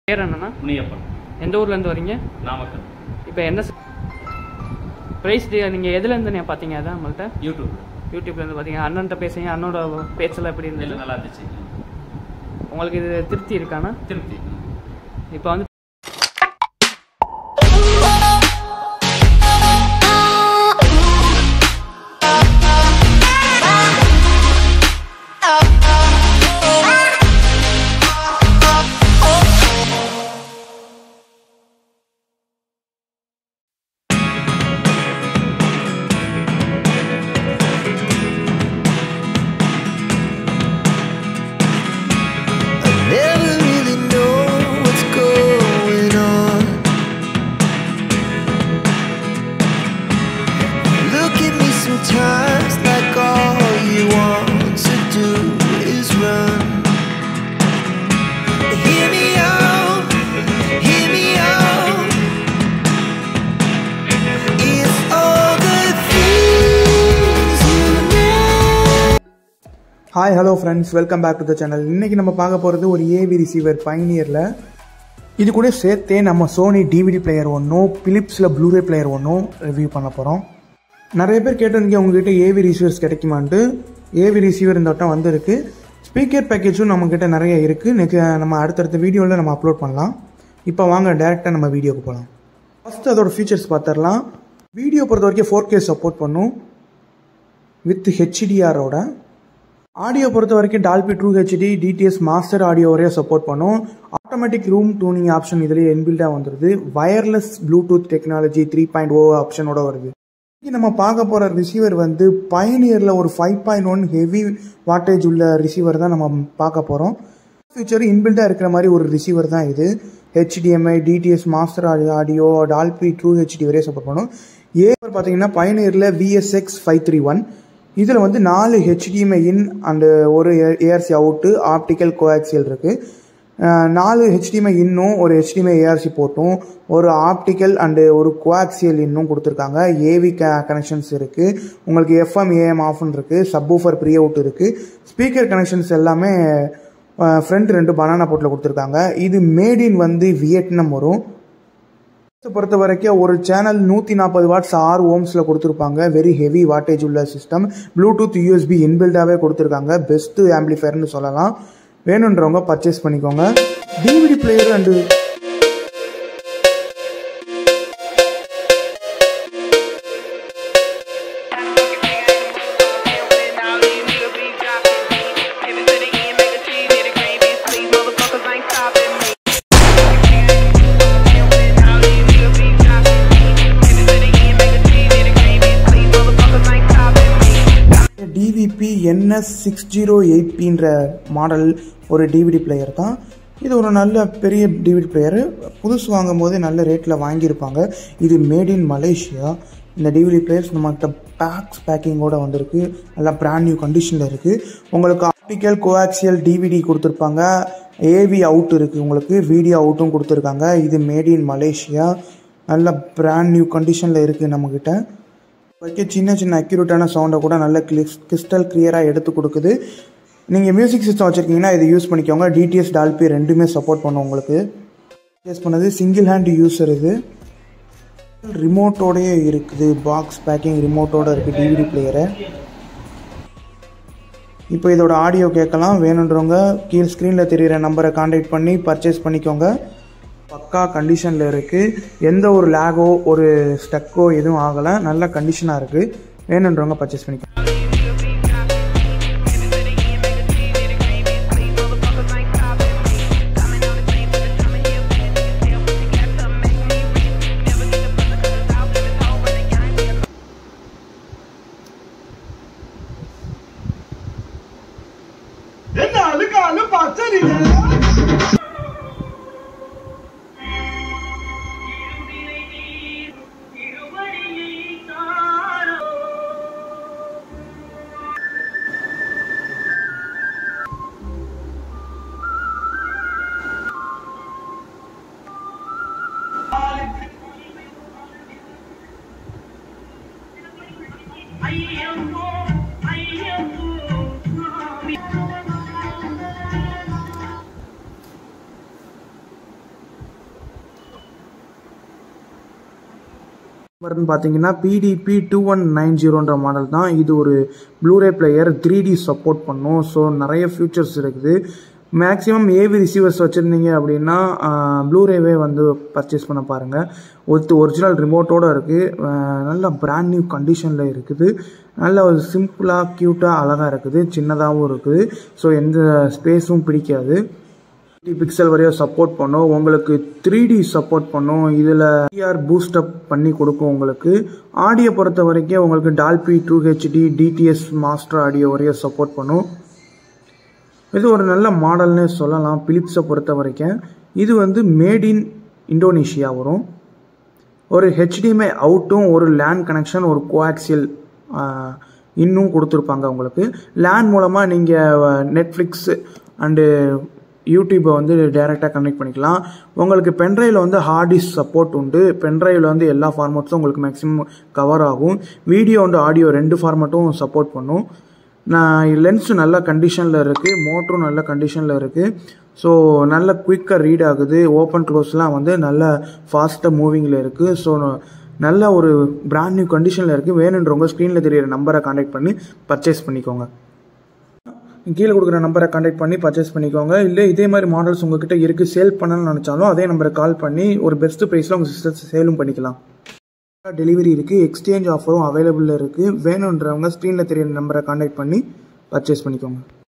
பேர் என்னண்ணா முனியப்பன் எந்த ஊர்லேருந்து வரீங்க நாமக்கல் இப்போ என்ன ப்ரைஸ் நீங்கள் எதுலேருந்து நீங்கள் பார்த்தீங்க அதான் நம்மள்ட்ட யூடியூப் யூடியூப்லேருந்து பார்த்தீங்க அண்ணன்ட்ட பேசுங்க அண்ணனோட பேச்செல்லாம் எப்படி இல்லை இருந்தது நல்லா இருந்துச்சு உங்களுக்கு இது திருப்தி இருக்காண்ணா திருப்தி இப்போ வந்து I never really know what's going on. Look at me sometimes like all you want to do is run. Hear me out, hear me out. It's all the things you know. Hi hello friends welcome back to the channel இன்றைக்கி நம்ம பார்க்க போகிறது ஒரு AV receiver பைனியரில் இது கூட சேர்த்தே நம்ம Sony DVD player ஒன்றும் பிலிப்ஸில் ப்ளூரே பிளேயர் ஒன்றும் ரிவ்யூ பண்ண போகிறோம் நிறைய பேர் கேட்டிருந்தீங்க உங்ககிட்ட ஏவி ரிசீவர்ஸ் கிடைக்குமான்ட்டு ஏவி ரிசீவர் இந்த வட்டம் வந்திருக்கு ஸ்பீக்கர் பேக்கேஜும் நம்மக்கிட்ட நிறைய இருக்குது நெக்ஸ்ட் நம்ம அடுத்தடுத்த வீடியோவில் நம்ம அப்லோட் பண்ணலாம் இப்போ வாங்க டேரெக்டாக நம்ம வீடியோக்கு போகலாம் ஃபஸ்ட்டு அதோட ஃபீச்சர்ஸ் பார்த்துடலாம் வீடியோ பொறுத்த வரைக்கும் ஃபோர் கே சப்போர்ட் பண்ணும் வித் ஹெச்டிஆரோட ஆடியோ பொறுத்த வரைக்கும் Dolby true HD DTS master audio வரையும் சப்போர்ட் பண்ணும் ஆட்டோமேட்டிக் ரூம் டூனிங் ஆப்ஷன் இதுலேயே என்பில்டாக வந்துடுது wireless Bluetooth technology three point O ஆப்ஷனோட வருது இன்னைக்கு நம்ம பார்க்க போகிற ரிசீவர் வந்து பயனியரில் ஒரு five point one heavy wattage உள்ள ரிசீவர் தான் நம்ம பார்க்க போகிறோம் ஃபியூச்சர் இன்பில்டாக இருக்கிற மாதிரி ஒரு ரிசீவர் தான் இது HDMI DTS master audio Dolby true HD வரையும் சப்போர்ட் பண்ணும் ஏவர் பார்த்தீங்கன்னா பயனியரில் விஎஸ்எக்ஸ் ஃபைவ் த்ரீ ஒன் இதில் வந்து நாலு ஹெச்டிஎம்ஐ இன் அண்டு ஒரு ஏஆர்சி அவுட்டு ஆப்டிக்கல் கோஆக்சியல் இருக்குது நாலு ஹெச்டிஎம்ஐ இன்னும் ஒரு ஹெச்டிஎம்ஐ ஏஆர்சி போட்டும் ஒரு ஆப்டிக்கல் அண்டு ஒரு கோஆக்சியல் இன்னும் கொடுத்துருக்காங்க ஏவி க கனெக்ஷன்ஸ் இருக்குது உங்களுக்கு எஃப்எம் ஏஎம் ஆஃப்னு இருக்குது சப்வூஃபர் ப்ரீ அவுட் இருக்குது ஸ்பீக்கர் கனெக்ஷன்ஸ் எல்லாமே ஃப்ரண்ட் ரெண்டு பனானா போட்டில் கொடுத்துருக்காங்க இது மேட் இன் வந்து வியட்நாம் வரும் பொறுத்த வரைக்கும் ஒரு சேனல் நூற்றி நாற்பது வாட்ஸ் ஆறு ஓம்ஸில் கொடுத்துருப்பாங்க வெரி ஹெவி வாட்டேஜ் உள்ள சிஸ்டம் ப்ளூடூத் யூஎஸ்பி இன்பில்டாகவே கொடுத்துருக்காங்க பெஸ்ட்டு ஆம்பிளிஃபயர்னு சொல்லலாம் வேணுன்றவங்க பர்ச்சேஸ் பண்ணிக்கோங்க DVD player and DVP NS six zero eight பின்ற மாடல் ஒரு டிவிடி பிளேயர் தான் இது ஒரு நல்ல பெரிய டிவிடி பிளேயரு புதுசு வாங்கும் போதே நல்ல ரேட்டில் வாங்கியிருப்பாங்க இது மேட் இன் மலேசியா இந்த டிவிடி பிளேயர்ஸ் நம்மகிட்ட பேக்ஸ் பேக்கிங்கோட வந்திருக்கு நல்லா பிராண்ட் நியூ கண்டிஷனில் இருக்குது உங்களுக்கு ஆப்டிக்கல் கோஆக்சியல் டிவிடி கொடுத்துருப்பாங்க ஏவி அவுட் இருக்குது உங்களுக்கு வீடியோ அவுட்டும் கொடுத்துருக்காங்க இது மேட் இன் மலேசியா நல்ல பிராண்ட் நியூ கண்டிஷனில் இருக்குது நம்மக்கிட்ட வைக்க சின்ன சின்ன அக்யூரேட்டான சவுண்டை கூட நல்ல கிளிஸ் கிறிஸ்டல் கிளியராக எடுத்து கொடுக்குது நீங்கள் மியூசிக் சிஸ்டம் வச்சுருக்கீங்கன்னா இதை யூஸ் பண்ணிக்கோங்க டிடிஎஸ் டால்பி ரெண்டுமே சப்போர்ட் பண்ணும் உங்களுக்கு யூஸ் பண்ணது சிங்கிள் ஹேண்ட் யூஸர் இது ரிமோட்டோடயே இருக்குது பாக்ஸ் பேக்கிங் ரிமோட்டோட இருக்குது டிவிடி பிளேயரை இப்போ இதோட ஆடியோ கேட்கலாம் வேணுன்றவங்க கீழ் ஸ்க்ரீனில் தெரிகிற நம்பரை காண்டாக்ட் பண்ணி பர்ச்சேஸ் பண்ணிக்கோங்க பக்கா கண்டிஷனில் இருக்குது எந்த ஒரு லேகோ ஒரு ஸ்டக்கோ எதுவும் ஆகலை நல்ல கண்டிஷனாக இருக்குது வேணுன்றவங்க பர்ச்சேஸ் பண்ணிக்கோங்க வருதுன்னு பார்த்தீங்கன்னா பிடிபி டூ ஒன் நைன் ஜீரோன்ற மாடல் தான் இது ஒரு Blu-ray player three D support பண்ணும் ஸோ நிறைய ஃபியூச்சர்ஸ் இருக்குது மேக்ஸிமம் ஏவி ரிசீவர்ஸ் வச்சுருந்தீங்க அப்படின்னா ப்ளூரேவே வந்து பர்ச்சேஸ் பண்ண பாருங்கள் ஒத்து ஒரிஜினல் ரிமோட்டோடு இருக்குது நல்ல பிராண்ட் நியூ கண்டிஷனில் இருக்குது நல்ல ஒரு சிம்பிளாக க்யூட்டாக அழகாக இருக்குது சின்னதாகவும் இருக்குது ஸோ எந்த ஸ்பேஸும் பிடிக்காது பிக்சல் வரையும் சப்போர்ட் பண்ணும் உங்களுக்கு த்ரீ டி சப்போர்ட் பண்ணும் இதில் டிஆர் பூஸ்டப் பண்ணி கொடுக்கும் உங்களுக்கு ஆடியோ பொறுத்த வரைக்கும் உங்களுக்கு Dolby true HD DTS master audio வரையும் சப்போர்ட் பண்ணும் இது ஒரு நல்ல மாடல்னே சொல்லலாம் பிலிப்ஸை பொறுத்த வரைக்கும் இது வந்து மேட் இன் இந்தோனேஷியா வரும் ஒரு ஹெச்டிஎம்ஐ அவுட்டும் ஒரு லேன் கனெக்ஷன் ஒரு கோஆக்சியல் இன்னும் கொடுத்துருப்பாங்க உங்களுக்கு லேன் மூலமாக நீங்கள் நெட்ஃப்ளிக்ஸ் அண்டு யூடியூப்பை வந்து டைரெக்டாக கனெக்ட் பண்ணிக்கலாம் உங்களுக்கு பென்ட்ரைவில் வந்து ஹார்ட் டிஸ்க் சப்போர்ட் உண்டு பென்ட்ரைவில் வந்து எல்லா ஃபார்மேட்ஸும் உங்களுக்கு மேக்ஸிமம் கவர் ஆகும் வீடியோ அண்டு ஆடியோ ரெண்டு ஃபார்மேட்டும் சப்போர்ட் பண்ணும் நான் லென்ஸ் நல்ல கண்டிஷனில் இருக்குது மோட்டரும் நல்ல கண்டிஷனில் இருக்குது ஸோ நல்ல குயிக்காக ரீட் ஆகுது ஓப்பன் க்ளோஸ்லாம் வந்து நல்ல ஃபாஸ்ட்டாக மூவிங்கில் இருக்குது ஸோ நல்ல ஒரு பிராண்ட் நியூ கண்டிஷனில் இருக்குது வேணுன்றவங்க ஸ்க்ரீனில் தெரியிற நம்பரை காண்டாக்ட் பண்ணி பர்ச்சேஸ் பண்ணிக்கோங்க கீழே கொடுக்குற நம்பரை காண்டாக்ட் பண்ணி பர்ச்சேஸ் பண்ணிக்கோங்க இல்லை இதே மாதிரி மாடல்ஸ் உங்ககிட்ட இருக்குது சேல் பண்ணணும்னு நினச்சாலும் அதே நம்பரை கால் பண்ணி ஒரு பெஸ்ட் ப்ரைஸில் உங்கள் சிஸ்டர்ஸ் சேலும் பண்ணிக்கலாம் டெலிவரி இருக்குது எக்ஸ்சேஞ்ச் ஆஃபரும் அவைலபிளில் இருக்குது வேணுன்றவங்க ஸ்க்ரீனில் தெரியிற நம்பரை காண்டாக்ட் பண்ணி பர்ச்சேஸ் பண்ணிக்கோங்க